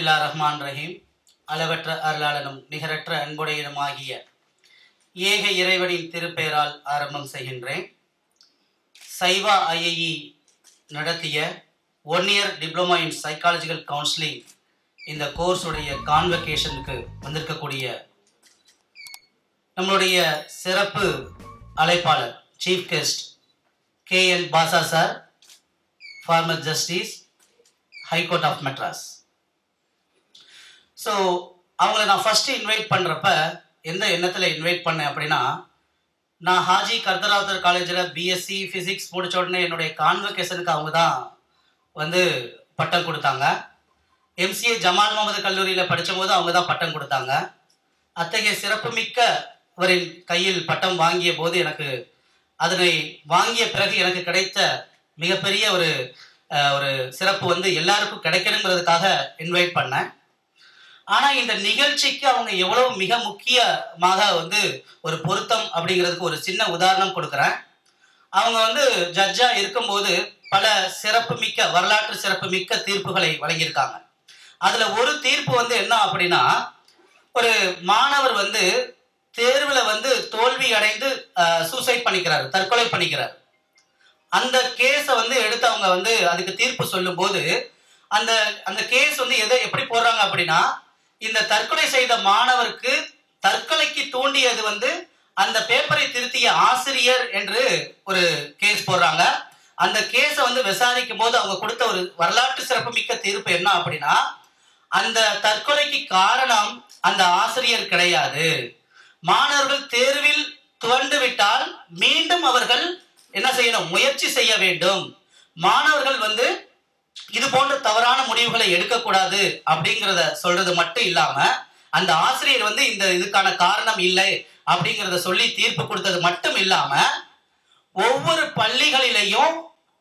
பிஸ்மில்லா ரஹ்மான் ரஹீம் அளவற்ற அருளாளனும் நிகரற்ற அன்புடையனுமாகிய ஏக இறைவனின் திருப்பெயரால் ஆரம்பம் செய்கின்றேன் சைவா ஐஐஇ நடத்திய one year diploma in psychological counselling இந்த கோர்ஸுடைய கான்வெகேஷனுக்கு வந்திருக்கக்கூடிய நம்மளுடைய சிறப்பு அழைப்பாளர் chief guest K N Basha sir former justice high court of Madras so அவங்கள நான் ஃபஸ்ட்டு இன்வைட் பண்ணுறப்ப எந்த எண்ணத்தில் இன்வைட் பண்ணேன் அப்படின்னா நான் ஹாஜி கர்தராவதர் காலேஜில் பிஎஸ்சி ஃபிசிக்ஸ் முடிச்ச உடனே என்னுடைய கான்வெகேஷனுக்கு அவங்க தான் வந்து பட்டம் கொடுத்தாங்க எம்சிஏ ஜமால் முகமது கல்லூரியில் படித்தபோது அவங்க தான் பட்டம் கொடுத்தாங்க அத்தகைய சிறப்புமிக்கவரின் கையில் பட்டம் வாங்கிய போது எனக்கு அதனை வாங்கிய பிறகு எனக்கு கிடைத்த மிகப்பெரிய ஒரு அஹ், ஒரு சிறப்பு வந்து எல்லாருக்கும் கிடைக்கணுங்கிறதுக்காக இன்வைட் பண்ணேன் ஆனால் இந்த நிகழ்ச்சிக்கு அவங்க எவ்வளவு மிக முக்கியமாக வந்து ஒரு பொருத்தம் அப்படிங்கிறதுக்கு ஒரு சின்ன உதாரணம் கொடுக்குறேன் அவங்க வந்து ஜட்ஜா இருக்கும்போது பல சிறப்புமிக்க வரலாற்று சிறப்புமிக்க தீர்ப்புகளை வழங்கியிருக்காங்க அதுல ஒரு தீர்ப்பு வந்து என்ன அப்படின்னா ஒரு மாணவர் வந்து தேர்வுல வந்து தோல்வி அடைந்து சூசைட் பண்ணிக்கிறாரு தற்கொலை பண்ணிக்கிறார் அந்த கேஸை வந்து எடுத்து அவங்க வந்து அதுக்கு தீர்ப்பு சொல்லும்போது அந்த அந்த கேஸ் வந்து எதை எப்படி போடுறாங்க அப்படின்னா இந்த தற்கொலை செய்த மாணவருக்கு தற்கொலைக்கு தூண்டியது வந்து அந்த பேப்பரை திருத்திய ஆசிரியர் என்று ஒரு கேஸ் போடுறாங்க அந்த கேஸை வந்து விசாரிக்கும் போது அவங்க கொடுத்த ஒரு வரலாற்று சிறப்புமிக்க தீர்ப்பு என்ன அப்படின்னா அந்த தற்கொலைக்கு காரணம் அந்த ஆசிரியர் கிடையாது மாணவர்கள் தேர்வில் துவண்டு விட்டால் மீண்டும் அவர்கள் என்ன செய்யணும் முயற்சி செய்ய வேண்டும் மாணவர்கள் வந்து இது போன்ற தவறான முடிவுகளை எடுக்கக்கூடாது அப்படிங்கிறத சொல்றது மட்டும் இல்லாம அந்த ஆசிரியர் வந்து இந்த இதுக்கான காரணம் இல்லை அப்படிங்கிறத சொல்லி தீர்ப்பு கொடுத்தது மட்டும் இல்லாம ஒவ்வொரு பள்ளிகளிலையும்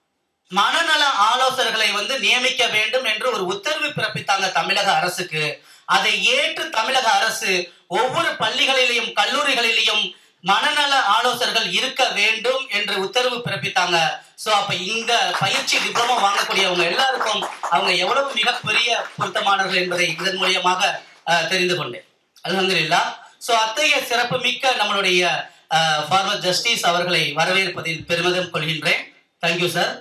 மனநல ஆலோசகர்களை வந்து நியமிக்க வேண்டும் என்று ஒரு உத்தரவு பிறப்பித்தாங்க தமிழக அரசுக்கு அதை ஏற்று தமிழக அரசு ஒவ்வொரு பள்ளிகளிலேயும் கல்லூரிகளிலேயும் மனநல ஆலோசகர்கள் இருக்க வேண்டும் என்று உத்தரவு பிறப்பித்தாங்க சோ அப்ப இங்க பயிற்சி டிப்ளமோ வாங்கக்கூடியவங்க எல்லாருக்கும் அவங்க எவ்வளவு மிகப்பெரிய பொருத்தமானவர்கள் என்பதை இதன் மூலியமாக அஹ், தெரிந்து கொண்டேன் அல்ஹம்துலில்லாஹ் சோ அத்தகைய சிறப்பு மிக்க நம்மளுடைய ஃபார்மர் ஜஸ்டிஸ் அவர்களை வரவேற்பதில் பெருமிதம் கொள்கின்றேன் தேங்க்யூ சார்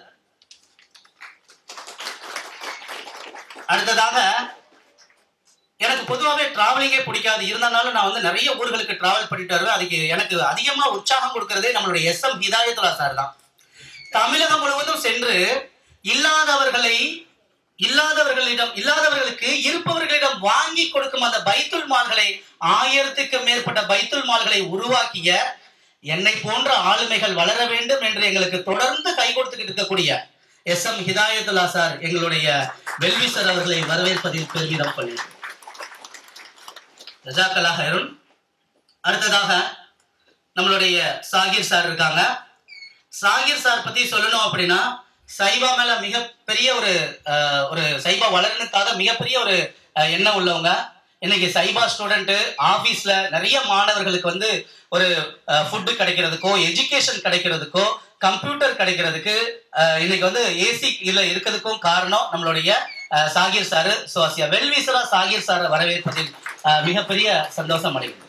அடுத்ததாக எனக்கு பொதுவாகவே டிராவலிங்கே பிடிக்காது இருந்தாலும் நான் வந்து நிறைய ஊர்களுக்கு டிராவல் பண்ணிட்டு வருவேன் அதுக்கு எனக்கு அதிகமா உற்சாகம் கொடுக்கறதே நம்மளுடைய எஸ் எம் ஹிதாயத்துல்லா சார் தான் தமிழகம் முழுவதும் சென்று இல்லாதவர்களை இல்லாதவர்களிடம் இல்லாதவர்களுக்கு இருப்பவர்களிடம் வாங்கி கொடுக்கும் அந்த பைத்துல் மால்களை ஆயிரத்துக்கு மேற்பட்ட பைத்துல் மால்களை உருவாக்கிய என்னை போன்ற ஆளுமைகள் வளர வேண்டும் என்று எங்களுக்கு தொடர்ந்து கை கொடுத்துக்கிட்டு இருக்கக்கூடிய எஸ் எம் ஹிதாயத்துல்லா சார் எங்களுடைய வெல்விசர் அவர்களை வரவேற்பதில் பெருமிதம் கொள்கிறேன் ஜசாக்கல்லா ஹைருன் அடுத்ததாக நம்மளுடைய சாகிர் சார் இருக்காங்க சாகிர் சார் பத்தி சொல்லணும் அப்படின்னா சைவா மேல மிகப்பெரிய ஒரு அஹ், ஒரு சைவா வளரனுக்காக மிகப்பெரிய ஒரு அஹ், எண்ணம் உள்ளவங்க இன்னைக்கு சைபா ஸ்டூடெண்ட் ஆபீஸ்ல நிறைய மாணவர்களுக்கு வந்து ஒரு ஃபுட்டு கிடைக்கிறதுக்கோ எஜுகேஷன் கிடைக்கிறதுக்கோ கம்ப்யூட்டர் கிடைக்கிறதுக்கு அஹ், இன்னைக்கு வந்து ஏசி இல்ல இருக்கிறதுக்கும் காரணம் நம்மளுடைய அஹ், சாகிர் சார் ஸோ அசியா வெல்விசரா சாகிர் சாரை வரவேற்பதில் அஹ், மிகப்பெரிய சந்தோஷம் அடைகிறது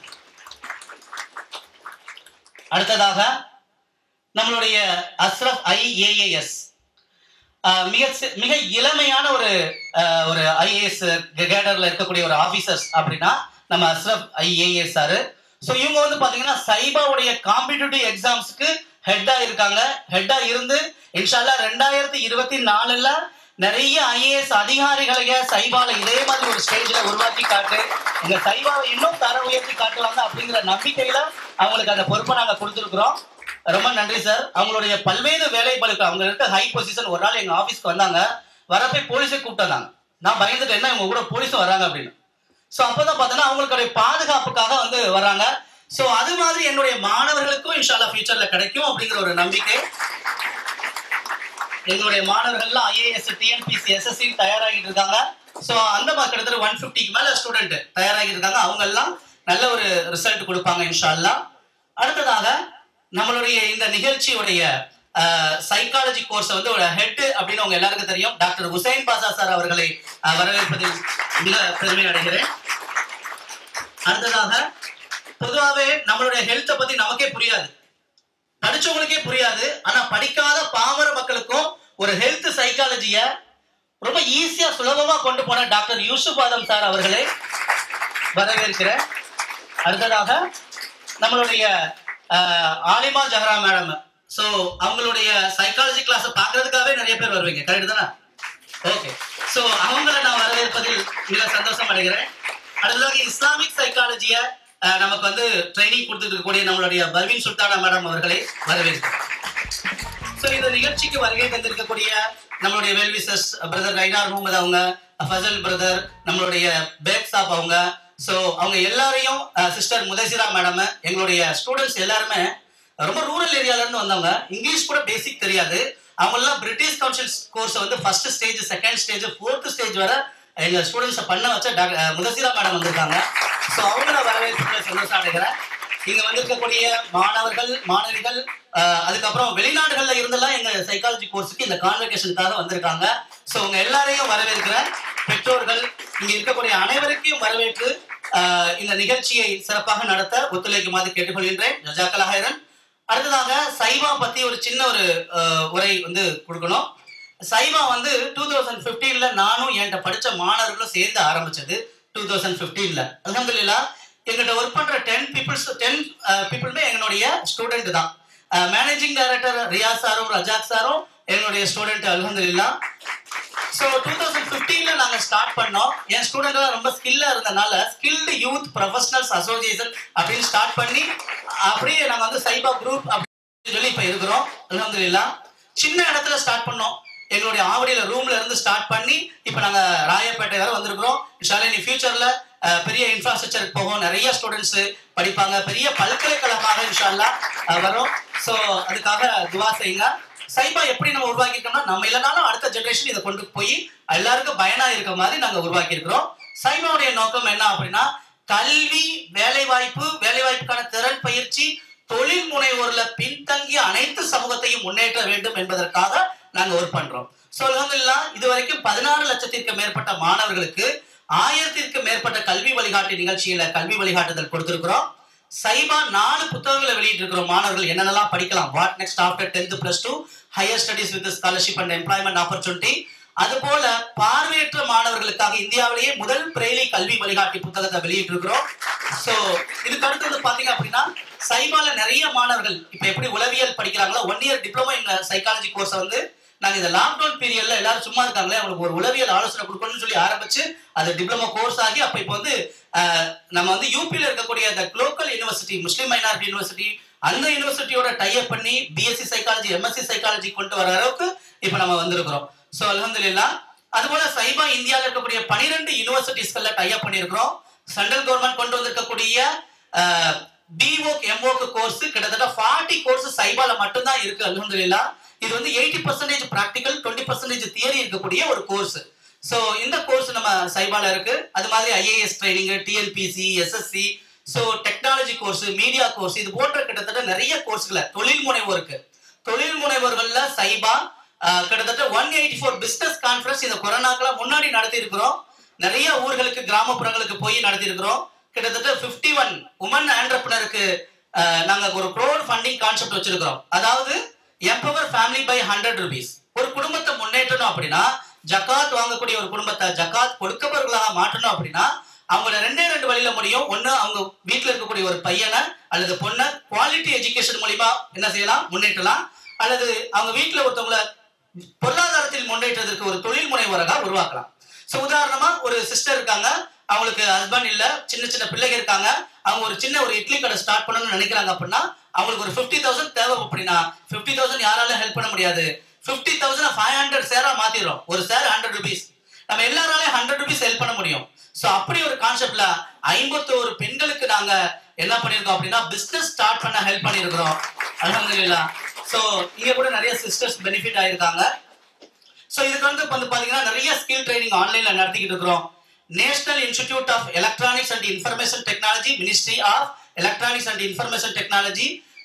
அடுத்ததாக நம்மளுடைய அஸ்ரப் ஐஏஏஎஸ் மிக சி- மிக இளமையான ஒரு அஹ், ஒரு ஐஏஎஸ் கேடர்ல இருக்கக்கூடிய ஒரு ஆபீசர்ஸ் அப்படின்னா நம்ம அஸ்ரப் ஐஏஎஸ் சார் ஸோ இவங்க வந்து பாத்தீங்கன்னா சைபாவுடைய காம்படிட்டிவ் எக்ஸாம்ஸ்க்கு ஹெட்டா இருக்காங்க ஹெட்டா இருந்து இன்ஷால்லா ரெண்டாயிரத்தி இருபத்தி நாலுல நிறைய ஐஏஎஸ் அதிகாரிகளைய சைபால இதே மாதிரி ஒரு ஸ்டேஜ்ல உருவாக்கி காட்டு எங்க சைபாவை இன்னும் தர உயர்த்தி காட்டுவாங்க அப்படிங்கிற நம்பிக்கையில அவங்களுக்கு அந்த பொறுப்பை நாங்க கொடுத்துருக்குறோம் ரொம்ப நன்றி சார் அவங்களுடைய பல்வேறு வேலைகளுக்கு அவங்க இருக்க ஹை பொசிஷன் ஒரு நாள் எங்க ஆபீஸ்க்கு வந்தாங்க வரப்போய் போலீஸை கூப்பிட்டு வந்தாங்க நான் பயந்துட்டு என்ன இவங்க கூட போலீஸும் வராங்க அப்படின்னு ஸோ அப்பதான் பார்த்தோன்னா அவங்களுடைய பாதுகாப்புக்காக வந்து வராங்க ஸோ அது மாதிரி என்னுடைய மாணவர்களுக்கும் இன்ஷால்லா ஃபியூச்சர்ல கிடைக்கும் அப்படிங்கிற ஒரு நம்பிக்கை எங்களுடைய மாணவர்கள்லாம் ஐஏஎஸ் டிஎன்பிசி எஸ்எஸ்சி தயாராகிட்டு இருக்காங்க ஸோ அந்த மாதிரி கிட்டத்தட்ட ஒன் ஃபிஃப்டிக்கு மேல ஸ்டூடெண்ட் தயாராகிட்டு இருக்காங்க அவங்க எல்லாம் நல்ல ஒரு ரிசல்ட் கொடுப்பாங்க இன்ஷா அல்லாஹ் அடுத்ததாக நம்மளுடைய இந்த நிகழ்ச்சியுடைய சைக்காலஜி கோர்ஸ் வந்து ஒரு ஹெட் அப்படின்னு உங்க எல்லாருக்கும் தெரியும் டாக்டர் ஹுசைன் பாசா சார் அவர்களை அஹ், வரவேற்பதில் மிக பெருமை அடைகிறேன் அடுத்ததாக பொதுவாகவே நம்மளுடைய ஹெல்த்தை பத்தி நமக்கே புரியாது படிச்சவங்களுக்கே புரியாது ஆனா படிக்காத பாமர மக்களுக்கும் ஒரு ஹெல்த் சைக்காலஜிய ரொம்ப ஈஸியா சுலபமா கொண்டு போன டாக்டர் யூசுப் ஆதம் சார் அவர்களை வரவேற்கிறேன் அடுத்ததாக நம்மளுடைய அஹ், ஆலிமா ஜஹரா மேடம் ஸோ அவங்களுடைய சைக்காலஜி கிளாஸை பார்க்கறதுக்காகவே நிறைய பேர் வருவீங்க கரெக்ட் தானே ஓகே ஸோ அவங்கள நான் வரவேற்பதில் மிக சந்தோஷம் அடைகிறேன் அடுத்ததாக இஸ்லாமிக் சைக்காலஜிய நமக்கு வந்து ட்ரைனிங் கொடுத்துட்டு இருக்கக்கூடிய நம்மளுடைய பர்வீன் சுல்தானா மேடம் அவர்களை வரவேற்கிறேன் ஸோ இந்த நிகழ்ச்சிக்கு வருகை தந்திருக்கக்கூடிய நம்மளுடைய வெல்விசஸ் பிரதர் ரைனார் முகமது அவங்க ஃபசல் பிரதர் நம்மளுடைய பேக் சாப் அவங்க ஸோ அவங்க எல்லாரையும் சிஸ்டர் முதசிரா மேடம் எங்களுடைய ஸ்டூடெண்ட்ஸ் எல்லாருமே ரொம்ப ரூரல் ஏரியால இருந்து வந்தவங்க இங்கிலீஷ் கூட பேசிக் தெரியாது அவங்க எல்லாம் பிரிட்டிஷ் கவுன்சில் கோர்ஸ் வந்து first stage second stage fourth stage வரை எங்க ஸ்டூடெண்ட்ஸை பண்ண வச்ச டாக்டர் முதசிரா மேடம் வந்திருக்காங்க ஸோ அவங்கள வரவேற்பதில் சந்தோஷம் அடைகிறேன் இங்க வந்திருக்கக்கூடிய மாணவர்கள் மாணவிகள் அஹ், அதுக்கப்புறம் வெளிநாடுகள்ல இருந்தெல்லாம் எங்க சைக்காலஜி கோர்ஸுக்கு இந்த கான்வெகேஷனுக்காக வந்திருக்காங்க ஸோ உங்க எல்லாரையும் வரவேற்கிறேன் பெற்றோர்கள் இங்க இருக்கக்கூடிய அனைவருக்கும் வரவேற்று அஹ், இந்த நிகழ்ச்சியை சிறப்பாக நடத்த ஒத்துழைக்குமாறு கேட்டுக்கொள்கின்றேன் ஜஜாக்கலாஹரன் அடுத்ததாக சைவா பத்தி ஒரு சின்ன ஒரு அஹ், உரை வந்து கொடுக்கணும் சைவா வந்து டூ தௌசண்ட் ஃபிஃப்டீன்ல நானும் என்கிட்ட படிச்ச மாணவர்களும் சேர்ந்து ஆரம்பிச்சது டூ தௌசண்ட் ஃபிஃப்டீன்ல அலமதுல்லா எங்கிட்ட ஒர்க் பண்ற டென் பீப்புள்ஸ் டென் பீப்புளுமே எங்களுடைய ஸ்டூடெண்ட் தான் மேனேஜிங் டைரக்டர் ரியாஸ் சாரும் ரஜாக் சாரும் எங்களுடைய ஸ்டூடெண்ட் அலமதுல்லா ஸோ டூ தௌசண்ட் ஃபிஃப்டீன்ல நாங்க ஸ்டார்ட் பண்ணோம் என் ஸ்டூடெண்ட் எல்லாம் ரொம்ப ஸ்கில்லா இருந்தனால ஸ்கில்டு யூத் ப்ரொஃபஷனல்ஸ் அசோசியேஷன் அப்படின்னு ஸ்டார்ட் பண்ணி அப்படியே நாங்க வந்து சைபா குரூப் அப்படின்னு சொல்லி இப்ப இருக்கிறோம் அலமதுல்லா சின்ன இடத்துல ஸ்டார்ட் பண்ணோம் எங்களுடைய ஆவடியில ரூம்ல இருந்து ஸ்டார்ட் பண்ணி இப்ப நாங்க ராயப்பேட்டை வரை வந்திருக்கிறோம் இன்ஷால்லா இனி ஃபியூச்சர்ல பெரிய இன்ஃப்ராஸ்ட்ரக்சருக்கு போகும் நிறைய ஸ்டூடெண்ட்ஸ் படிப்பாங்க பெரிய பல்கலைக்கழகமாக இன்ஷால்லா அஹ், வரும் ஸோ அதுக்காக துவா செய்யுங்க சைபா எப்படி நம்ம உருவாக்கியிருக்கோம்னா நம்ம இல்லைனாலும் அடுத்த ஜெனரேஷன் இதை கொண்டு போய் எல்லாருக்கும் பயனா இருக்க மாதிரி நாங்க உருவாக்கி இருக்கிறோம் சைபாவுடைய நோக்கம் என்ன அப்படின்னா கல்வி வேலைவாய்ப்பு வேலைவாய்ப்புக்கான திறன் பயிற்சி தொழில் முனைவோர்ல பின்தங்கிய அனைத்து சமூகத்தையும் முன்னேற்ற வேண்டும் என்பதற்காக நாங்க ஒர்க் பண்றோம் ஸோ அலமதுல்லா இது வரைக்கும் பதினாறு லட்சத்திற்கு மேற்பட்ட மாணவர்களுக்கு ஆயிரத்திற்கு மேற்பட்ட கல்வி வழிகாட்டு நிகழ்ச்சியில கல்வி வழிகாட்டுதல் கொடுத்திருக்கிறோம் சைபா நாலு புத்தகங்களை வெளியிட்டு இருக்கிறோம் மாணவர்கள் என்னென்னலாம் படிக்கலாம் what next after tenth plus two higher studies with scholarship and employment opportunity அதுபோல பார்வையற்ற மாணவர்களுக்காக இந்தியாவிலேயே முதல் பிரெய்லி கல்வி வழிகாட்டி புத்தகத்தை வெளியிட்டு இருக்கிறோம் சோ இதுக்கு அடுத்து வந்து பாத்தீங்க அப்படின்னா சைபால நிறைய மாணவர்கள் இப்ப எப்படி உளவியல் படிக்கிறாங்களோ ஒன் இயர் டிப்ளமோ இந்த சைக்காலஜி கோர்ஸ் வந்து நாங்க இந்த லாக்டவுன் பீரியட்ல எல்லாரும் சும்மா இருக்காங்களே அவங்களுக்கு ஒரு உளவியல் ஆலோசனை கொடுக்கணும்னு சொல்லி ஆரம்பிச்சு அது டிப்ளமோ கோர்ஸ் ஆகி அப்ப இப்போ வந்து அஹ், நம்ம வந்து யூபியில் இருக்கக்கூடிய அந்த Glocal university Muslim minority university அந்த யூனிவர்சிட்டியோட டைப் பண்ணி பிஎஸ்சி சைக்காலஜி எம்எஸ்சி சைக்காலஜி கொண்டு வர அளவுக்கு இப்போ நம்ம வந்திருக்கிறோம் ஸோ அலமதுல்லா அதுபோல சைபா இந்தியாவில் இருக்கக்கூடிய பனிரெண்டு யூனிவர்சிட்டிஸ்கள்ல டைப் பண்ணியிருக்கிறோம் சென்ட்ரல் கவர்மெண்ட் கொண்டு வந்திருக்கக்கூடிய பிஓக் எம்ஓக்கு கோர்ஸ் கிட்டத்தட்ட ஃபார்ட்டி கோர்ஸ் சைபால மட்டும்தான் இருக்கு அலமதுல்லா இது வந்து eighty percentage practical twenty percentage theory இருக்கக்கூடிய ஒரு கோர்ஸ் ஸோ இந்த கோர்ஸ் நம்ம சைபால இருக்கு அது மாதிரி IAS training TNPSC SSC so technology course media course இது போன்ற கிட்டத்தட்ட நிறைய கோர்ஸ்களை தொழில் முனைவோருக்கு தொழில் முனைவோர்கள்ல சைபா ஆஹ், கிட்டத்தட்ட one eighty four business conference இந்த கொரோனாக்கெல்லாம் முன்னாடி நடத்தி இருக்கிறோம் நிறைய ஊர்களுக்கு கிராமப்புறங்களுக்கு போய் நடத்தி இருக்கிறோம் கிட்டத்தட்ட 51 ஒன் உமன் ஆண்டர்பனருக்கு நாங்க ஒரு க்ரோட் ஃபண்டிங் கான்செப்ட் வச்சிருக்கிறோம் அதாவது empower family by hundred rupees ஒரு குடும்பத்தை முன்னேற்றணும் அப்படின்னா ஜகாத் வாங்கக்கூடிய ஒரு குடும்பத்தை ஜகாத் கொடுக்கப்படுகளாக மாற்றணும் அப்படின்னா அவங்கள ரெண்டே ரெண்டு வழியில முடியும் ஒண்ணு அவங்க வீட்ல இருக்கக்கூடிய ஒரு பையனை அல்லது பொண்ணை குவாலிட்டி எஜுகேஷன் மூலியமா என்ன செய்யலாம் முன்னேற்றலாம் அல்லது அவங்க வீட்ல ஒருத்தவங்கள பொருளாதாரத்தில் முன்னேற்றத்திற்கு ஒரு தொழில் முனைவோராக உருவாக்கலாம் சோ உதாரணமா ஒரு சிஸ்டர் இருக்காங்க அவங்களுக்கு ஹஸ்பண்ட் இல்ல சின்ன சின்ன பிள்ளைங்க இருக்காங்க அவங்க ஒரு சின்ன ஒரு இட்லி கடை ஸ்டார்ட் பண்ணணும்னு நினைக்கிறாங்க அப்படின்னா அவங்களுக்கு ஒரு ஃபிஃப்டி தௌசண்ட் தேவை அப்படின்னா ஃபிஃப்டி தௌசண்ட் யாராலும் ஹெல்ப் பண்ண முடியாது ஃபிஃப்டி தௌசண்ட் ஃபைவ் ஹண்ட்ரட் சேரா மாத்திடுறோம் ஒரு சேர் ஹண்ட்ரட் ருபீஸ் நம்ம எல்லாராலையும் ஹண்ட்ரட் ருபீஸ் ஹெல்ப் பண்ண முடியும் சோ அப்படி ஒரு கான்செப்ட்ல ஐம்பத்தோரு பெண்களுக்கு நாங்க என்ன பண்ணிருக்கோம் அப்படின்னா பிசினஸ் ஸ்டார்ட் பண்ண ஹெல்ப் பண்ணிருக்கிறோம் அல்ஹம்துலில்லாஹ் சோ இங்க கூட நிறைய சிஸ்டர்ஸ் பெனிஃபிட் ஆயிருக்காங்க சோ இதுக்கு வந்து வந்து பாத்தீங்கன்னா நிறைய ஸ்கில் ட்ரைனிங் ஆன்லைன்ல நடத்திக்கிட்டு இருக்கிறோம் National Institute of Electronics and Information Technology Ministry of Electronics and Information Technology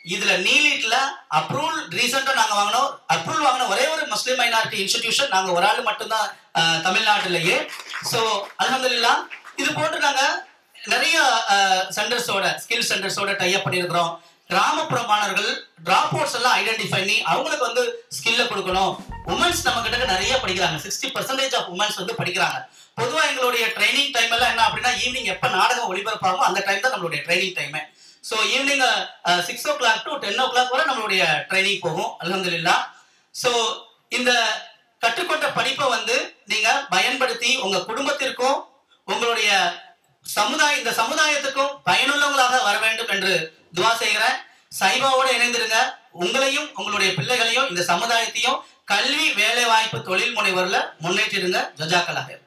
இதுல நீலிட்ல அப்ரூவல் ரீசெண்டா நாங்க வாங்கினோம் அப்ரூவல் வாங்கின ஒரே ஒரு முஸ்லிம் மைனாரிட்டி இன்ஸ்டிடியூஷன் நாங்க ஒரு ஆள் மட்டும்தான் அஹ், தமிழ்நாட்டிலேயே ஸோ அல்ஹம்துலில்லாஹ் இது போன்று நாங்க நிறைய சென்டர்ஸோட ஸ்கில் சென்டர்ஸோட டைப் பண்ணியிருக்கிறோம் கிராமப்புற மாணவர்கள் டிராப் அவுட்ஸ் எல்லாம் ஐடென்டிஃபை பண்ணி அவங்களுக்கு வந்து ஸ்கில்ல கொடுக்கணும் உமன்ஸ் நம்ம கிட்ட நிறைய படிக்கிறாங்க சிக்ஸ்டி பர்சன்டேஜ் ஆஃப் உமன்ஸ் வந்து படிக்கிறாங்க பொதுவா எங்களுடைய ட்ரைனிங் டைம் எல்லாம் என்ன அப்படின்னா ஈவினிங் எப்ப நாடகம் ஒளிபரப்பாகமோ அந்த டைம் தான் நம்மளுடைய training time so evening six o'clock to ten o'clock வரை நம்மளுடைய ட்ரைனிங் போகும் அல்ஹம்துலில்லாஹ் ஸோ இந்த கற்றுக்கொண்ட படிப்பை வந்து நீங்க பயன்படுத்தி உங்க குடும்பத்திற்கும் உங்களுடைய சமுதாய இந்த சமுதாயத்துக்கும் பயனுள்ளவங்களாக வர வேண்டும் என்று துவா செய்கிறேன் சைபாவோட இணைந்திருங்க உங்களையும் உங்களுடைய பிள்ளைகளையும் இந்த சமுதாயத்தையும் கல்வி வேலை வாய்ப்பு தொழில் முனைவர்ல முன்னேற்றிடுங்க ஜஜாக்கலாக